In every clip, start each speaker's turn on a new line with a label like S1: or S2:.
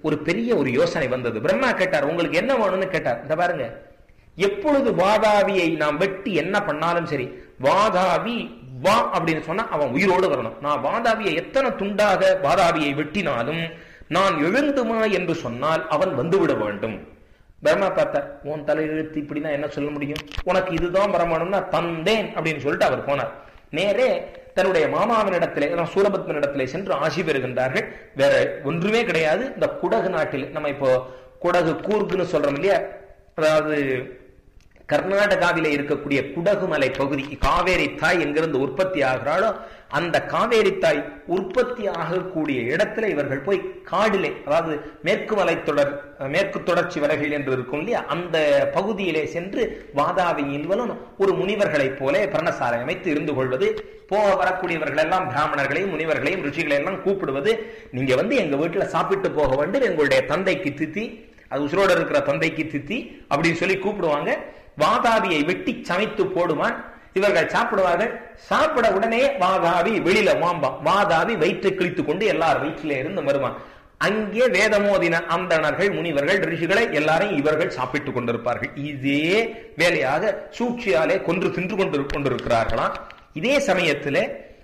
S1: ஒரு பெரிய ஒரு யோசனை வந்தது பிரம்மா கேட்டார் உங்களுக்கு என்ன வேணும்னு கேட்டார் இந்த பாருங்க எப்பொழுது வாதாவியை நாம் வெட்டி என்ன பண்ணாலும் சரி வாதாவி வா அப்படின்னு சொன்னா அவன் உயிரோடு வரணும் நான் வாதாவியை எத்தனை துண்டாக வாதாவியை வெட்டினாலும் நான் எழுந்துமா என்று சொன்னால் அவன் வந்துவிட வேண்டும் பிரம்மா பார்த்தார் உன் தலையெழுத்து இப்படின்னா என்ன சொல்ல முடியும் உனக்கு இதுதான் வரமானம்னா தந்தேன் அப்படின்னு சொல்லிட்டு அவர் போனார் நேரே தன்னுடைய மாமாவினிடத்திலே சூரபத்மனிடத்திலே சென்று ஆசி பெறுகின்றார்கள் வேற ஒன்றுமே கிடையாது இந்த குடகு நாட்டில் நம்ம இப்போ குடகு கூர்க்குன்னு சொல்றோம் இல்லையா அதாவது கர்நாடகாவில இருக்கக்கூடிய குடகுமலை பகுதி காவேரி தாய் எங்கிருந்து உற்பத்தி ஆகிறாளோ அந்த காவேரி தாய் உற்பத்தி ஆகக்கூடிய இடத்துல இவர்கள் போய் காடிலே அதாவது மேற்கு மலைத்தொடர் மேற்கு தொடர்ச்சி வரைகள் என்று இருக்கும் இல்லையா அந்த பகுதியிலே சென்று வாதாவியின் ஒரு முனிவர்களைப் போல பர்ணசாலை அமைத்து இருந்து கொள்வது போக வரக்கூடியவர்கள் எல்லாம் பிராமணர்களையும் முனிவர்களையும் ருஷிகளை எல்லாம் கூப்பிடுவது நீங்க வந்து எங்க வீட்டுல சாப்பிட்டு போக வேண்டும் எங்களுடைய தந்தைக்கு தித்தி அது உசுரோட இருக்கிற தந்தைக்கு தித்தி அப்படின்னு சொல்லி கூப்பிடுவாங்க வாதாபியை வெட்டி சமைத்து போடுவான் இவர்கள் சாப்பிடுவார்கள் சாப்பிட உடனே வாதாபி வெளியில வாம்பான் வாதாபி வயிற்றை கிழித்து கொண்டு எல்லார் வயிற்றில இருந்து வருவான் அங்கே வேதமோதின அந்தணர்கள் முனிவர்கள் ரிஷிகளை எல்லாரையும் இவர்கள் சாப்பிட்டுக் கொண்டிருப்பார்கள் இதே வேலையாக சூழ்ச்சியாலே கொன்று தின்று கொண்டு கொண்டிருக்கிறார்களாம் இதே சமயத்திலே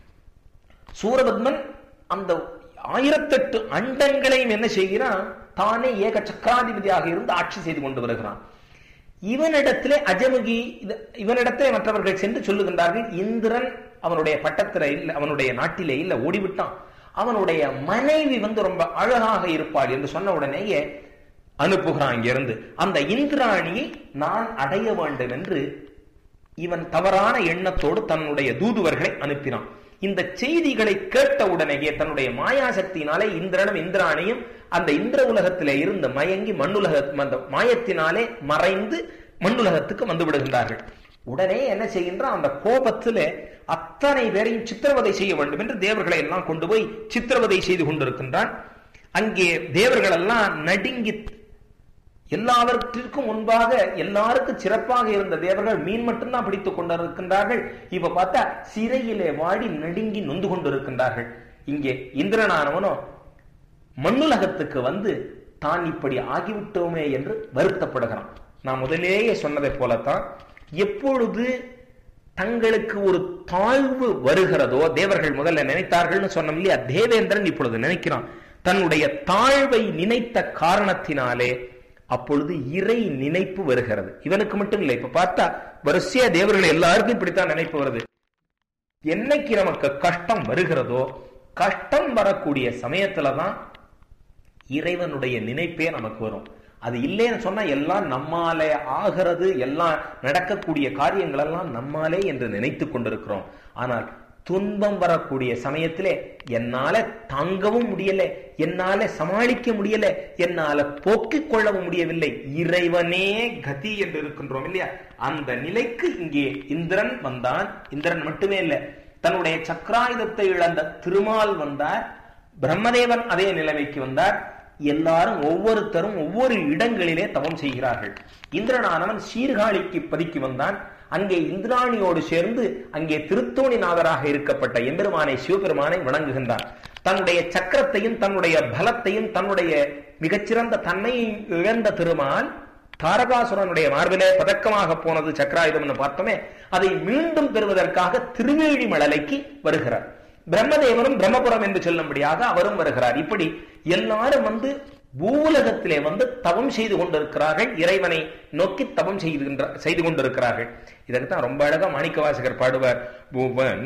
S1: சூரபத்மன் அந்த ஆயிரத்தெட்டு அண்டங்களையும் என்ன செய்கிறான் தானே ஏக சக்கராதிபதியாக இருந்து ஆட்சி செய்து கொண்டு வருகிறான் இவனிடத்திலே அஜமுகி இவனிடத்திலே மற்றவர்கள் சென்று சொல்லுகின்றார்கள் இந்திரன் அவனுடைய பட்டத்தில இல்ல அவனுடைய நாட்டிலே இல்ல ஓடிவிட்டான் அவனுடைய மனைவி வந்து ரொம்ப அழகாக இருப்பாள் என்று சொன்ன உடனேயே அனுப்புகிறான் இங்கிருந்து அந்த இந்திராணியை நான் அடைய வேண்டும் என்று இவன் தவறான எண்ணத்தோடு தன்னுடைய தூதுவர்களை அனுப்பினான் இந்த செய்திகளை கேட்ட உடனேயே தன்னுடைய மாயாசக்தியினாலே இந்திரனும் இந்திராணியும் அந்த இந்திர உலகத்திலே இருந்து மயங்கி மண்ணுலக அந்த மாயத்தினாலே மறைந்து மண்ணுலகத்துக்கு வந்து விடுகின்றார்கள் உடனே என்ன செய்கின்றான் அந்த கோபத்திலே அத்தனை பேரையும் சித்திரவதை செய்ய வேண்டும் என்று தேவர்களை எல்லாம் கொண்டு போய் சித்திரவதை செய்து கொண்டிருக்கின்றான் அங்கே தேவர்கள் எல்லாம் நடுங்கி எல்லாவற்றிற்கும் முன்பாக எல்லாருக்கும் சிறப்பாக இருந்த தேவர்கள் மீன் மட்டும்தான் பிடித்துக் கொண்டிருக்கின்றார்கள் இப்ப பார்த்தா சிறையிலே வாடி நடுங்கி நொந்து கொண்டிருக்கின்றார்கள் இங்கே இந்திரனானவனோ மண்ணுலகத்துக்கு வந்து தான் இப்படி ஆகிவிட்டோமே என்று வருத்தப்படுகிறான் நான் முதலேயே சொன்னதை போலத்தான் எப்பொழுது தங்களுக்கு ஒரு தாழ்வு வருகிறதோ தேவர்கள் முதல்ல நினைத்தார்கள்னு சொன்னோம் இல்லையா தேவேந்திரன் இப்பொழுது நினைக்கிறான் தன்னுடைய தாழ்வை நினைத்த காரணத்தினாலே அப்பொழுது இறை நினைப்பு வருகிறது இவனுக்கு மட்டும் இல்லை இப்ப பார்த்தா வரிசையா தேவர்கள் எல்லாருக்கும் இப்படித்தான் நினைப்பு வருது என்னைக்கு நமக்கு கஷ்டம் வருகிறதோ கஷ்டம் வரக்கூடிய சமயத்துலதான் இறைவனுடைய நினைப்பே நமக்கு வரும் அது இல்லைன்னு சொன்னா எல்லாம் நம்மாலே ஆகிறது எல்லாம் நடக்கக்கூடிய காரியங்கள் எல்லாம் நம்மாலே என்று நினைத்து கொண்டிருக்கிறோம் ஆனால் துன்பம் வரக்கூடிய சமயத்திலே என்னால தாங்கவும் முடியல என்னால சமாளிக்க முடியல என்னால போக்கிக் கொள்ளவும் முடியவில்லை இறைவனே கதி என்று இருக்கின்றோம் இல்லையா அந்த நிலைக்கு இங்கே இந்திரன் வந்தான் இந்திரன் மட்டுமே இல்ல தன்னுடைய சக்கராயுதத்தை இழந்த திருமால் வந்தார் பிரம்மதேவன் அதே நிலைமைக்கு வந்தார் எல்லாரும் ஒவ்வொருத்தரும் ஒவ்வொரு இடங்களிலே தவம் செய்கிறார்கள் இந்திரனானவன் சீர்காழிக்கு பதுக்கி வந்தான் அங்கே இந்திராணியோடு சேர்ந்து அங்கே திருத்தோணிநாதராக இருக்கப்பட்ட எம்பெருமானை சிவபெருமானை வணங்குகின்றான் தன்னுடைய சக்கரத்தையும் தன்னுடைய பலத்தையும் தன்னுடைய மிகச்சிறந்த தன்மையை இழந்த திருமால் தாரகாசுரனுடைய மார்பிலே பதக்கமாக போனது சக்கராயுதம்னு பார்த்தோமே அதை மீண்டும் பெறுவதற்காக திருவேழி மழலைக்கு வருகிறார் பிரம்மதேவனும் பிரம்மபுரம் என்று சொல்லும்படியாக அவரும் வருகிறார் இப்படி எல்லாரும் வந்து பூலகத்திலே வந்து தவம் செய்து கொண்டிருக்கிறார்கள் இறைவனை நோக்கி தவம் செய்து செய்து கொண்டிருக்கிறார்கள் இதற்கு தான் ரொம்ப அழகா மாணிக்க வாசகர் பாடுவார் பூவன்